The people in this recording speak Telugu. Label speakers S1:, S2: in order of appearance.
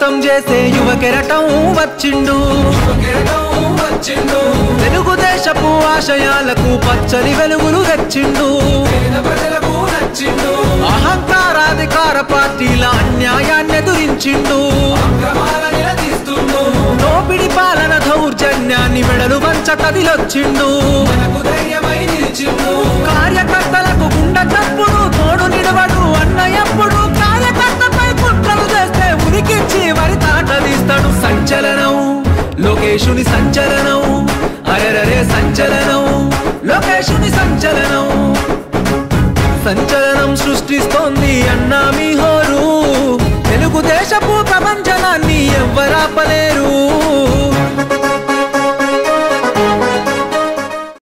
S1: అంతం చేసే యువ కెరటం వచ్చిండు తెలుగుదేశపు ఆశయాలకు పచ్చని వెలుగులు తెచ్చిండు అహంకారాధికార పార్టీల అన్యాయాన్ని ఎదురించిండు దోపిడి పాలన దౌర్జన్యాన్ని మెడలు వంచ కదిలొచ్చిండు కార్యకర్తలకు గుండె చప్పుడు తోడు నిడవడు అన్న ఎప్పుడు కార్యకర్తపై కుట్రలు చేస్తే ఉరికిచ్చి వరి తాట తీస్తాడు సంచలనం లోకేశుని సంచలనం అరెరరే సంచలనం లోకేశుని సంచలనం సంచలనం సృష్టిస్తోంది అన్నా మీ హోరు తెలుగుదేశపు ప్రపంచనాన్ని ఎవ్వరాపలేరు